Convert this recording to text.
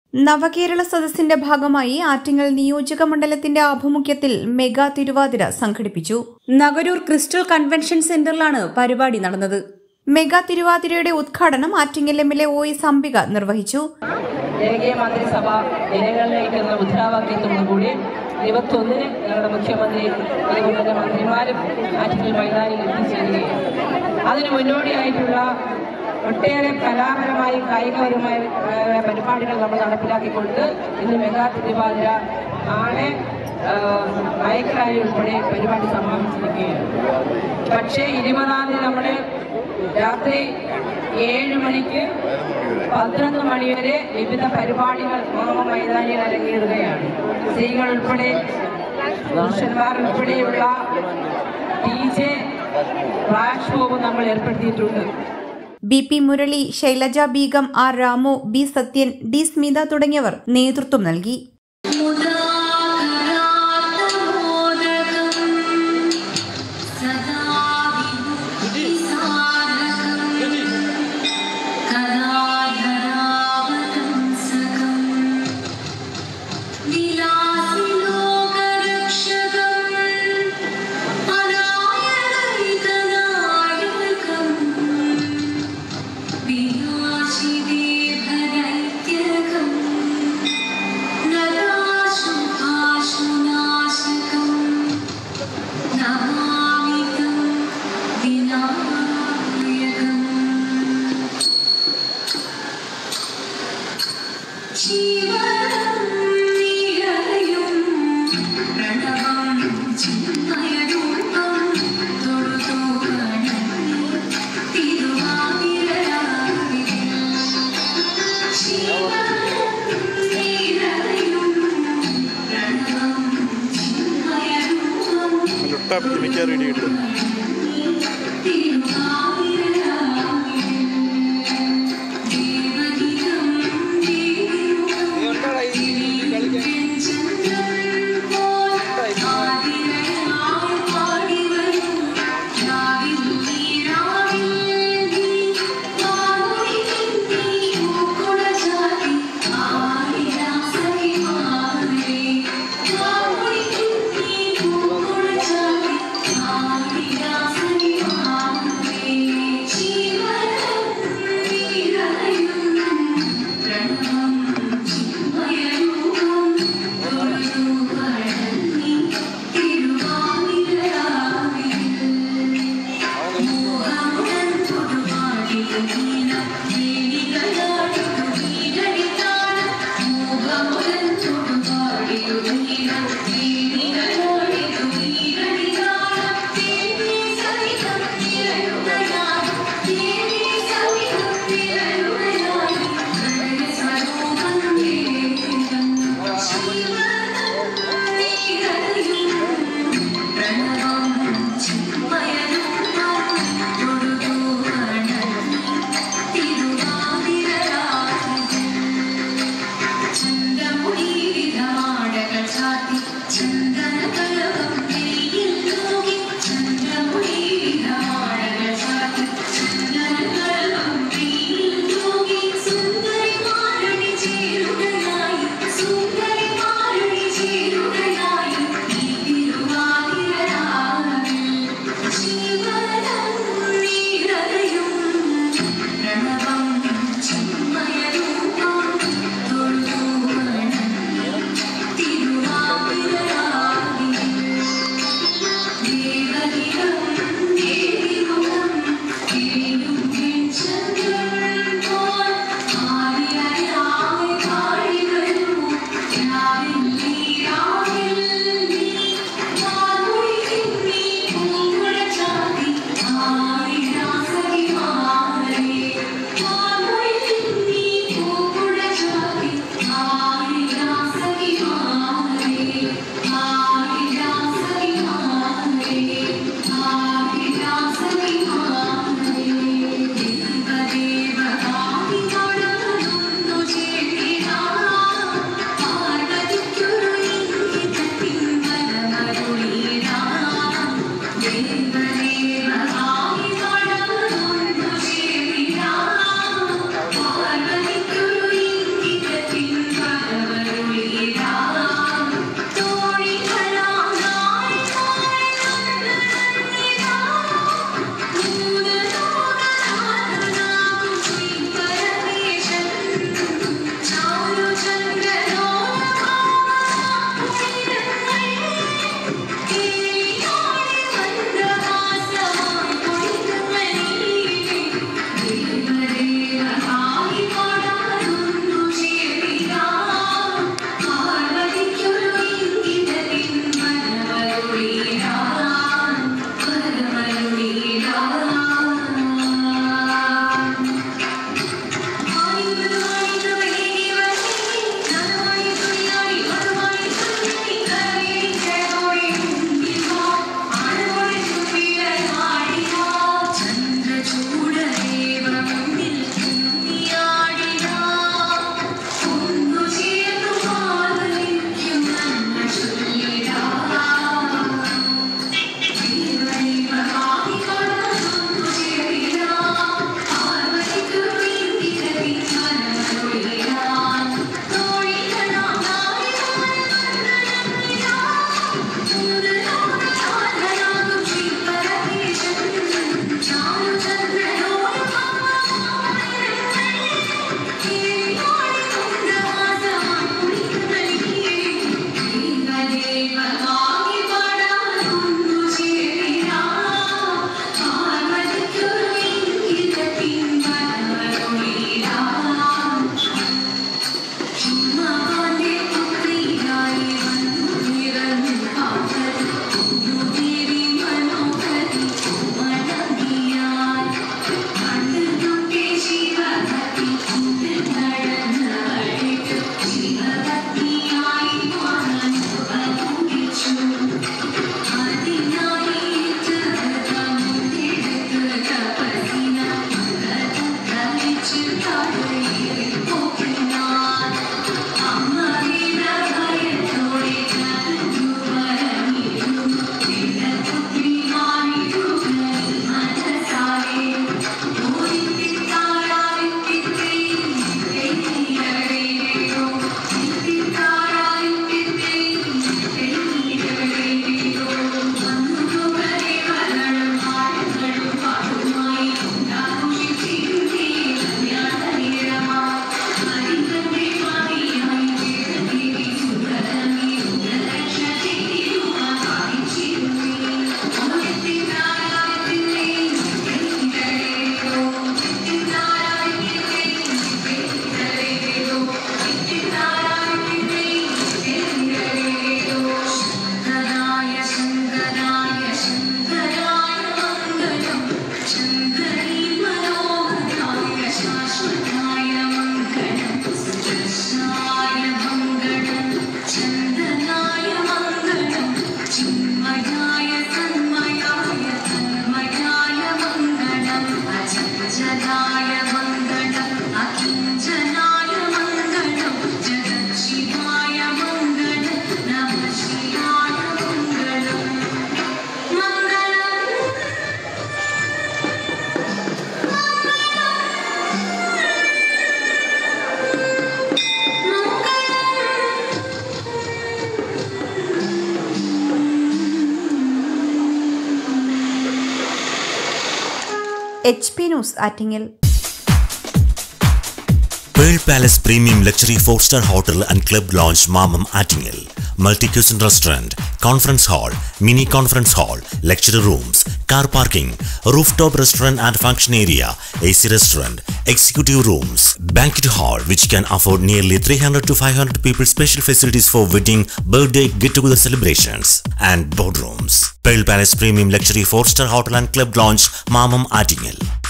നവകേരള സദസ്സിന്റെ ഭാഗമായി ആറ്റിങ്ങൽ നിയോജക മണ്ഡലത്തിന്റെ ആഭിമുഖ്യത്തിൽ മെഗാ തിരുവാതിര സംഘടിപ്പിച്ചു നഗരൂർ ക്രിസ്റ്റൽ കൺവെൻഷൻ സെന്ററിലാണ് പരിപാടി നടന്നത് മെഗാ തിരുവാതിരയുടെ ഉദ്ഘാടനം Attingal M L A O S Ambika നിർവഹിച്ചു ജനകീയ മന്ത്രിസഭ ജനങ്ങളിലേക്ക് എന്ന മുദ്രാവാക്യത്തോടുകൂടി ഇരുപത്തൊന്നിന് ഞങ്ങളുടെ മുഖ്യമന്ത്രി അതുപോലെ തന്നെ മന്ത്രിമാരും ആറ്റിങ്ങൽ മൈതാനിയിൽ എത്തിച്ചേരുകയാണ് അതിന് മുന്നോടിയായിട്ടുള്ള ഒട്ടേറെ കലാപരമായും കായികപരമായ ആയ പരിപാടികൾ നമ്മൾ നടപ്പിലാക്കിക്കൊണ്ട് ഇന്ന് മെഗാ തിരുവാതിര നാളെ മയക്കറായി ഉൾപ്പെടെ പരിപാടി സമാപിച്ചിരിക്കുകയാണ് പക്ഷേ ഇരുപതാം തീയതി നമ്മുടെ രാത്രി ഏഴ് മണിക്ക് പന്ത്രണ്ട് മണിവരെ വിവിധ പരിപാടികൾ മാമ മൈതാനിയിൽ അരങ്ങേറുകയാണ് സ്ത്രീകൾ ഉൾപ്പെടെ പുരുഷന്മാർ ഉൾപ്പെടെയുള്ള ഡി ജെ ഫ്ലാഷ് മോബ് നമ്മൾ ഏർപ്പെടുത്തിയിട്ടുണ്ട് B P Murali Shailaja Beegum R Ramu B Sathyan D Smitha തുടങ്ങിയവർ നേതൃത്വം നൽകി ലുട്ടാപ്പ് എനിക്ക് റെഡി കിട്ടും H P news Attingal Pearl Palace Premium Luxury 4-star Hotel and Club Lounge Mamam Attingel. Multi-cuisine restaurant, conference hall, mini conference hall, lecture rooms, car parking, rooftop restaurant and function area, AC restaurant, executive rooms, banquet hall which can afford nearly 300 to 500 people special facilities for wedding, birthday, get-together celebrations and boardrooms. Pearl Palace Premium Luxury 4-star Hotel and Club Lounge Mamam Attingel.